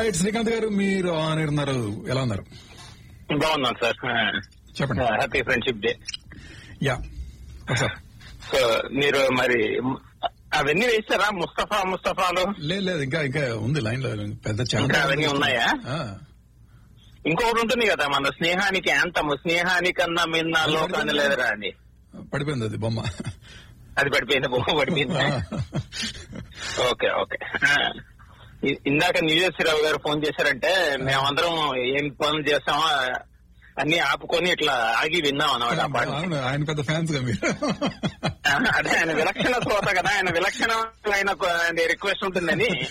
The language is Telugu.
రైట్ శ్రీకాంత్ గారు మీరు ఆన్ ఎయిర్ ఉన్నారు ఎలా ఉన్నారు బాగున్నాను సార్ చెప్పండి happy friendship day yeah sir so మీరు మరి అవన్నీ వేస్తారా ముస్తఫా ముస్తఫాలు లేదు లేదు ఇంకా ఇంకా ఉంది లైన్ లో పెద్ద ఇంకా అవన్నీ ఉన్నాయా? ఆ, ఇంకొకటి ఉంటుంది కదా మన స్నేహానికి అంతము స్నేహానికన్నా మిన్న లోకాన్ని లేదురా అని పడిపోయింది అది బొమ్మ అది పడిపోయింది బొమ్మ పడిపోయింది ఆ. ఓకే ఓకే ఆ. ఇ- ఇందాక రావు గారు ఫోన్ చేశారంటే మేమందరం ఏం పనులు చేస్తామో అన్ని ఆపుకొని ఇట్లా ఆగి విన్నాం అన్నమాట ఆ పాట అవును ఆయన పెద్ద ఫ్యాన్స్ గా మీరు అదే ఆయన విలక్షణ శ్రోత కదా ఆయన విలక్షణమైన రిక్వెస్ట్ ఉంటుందని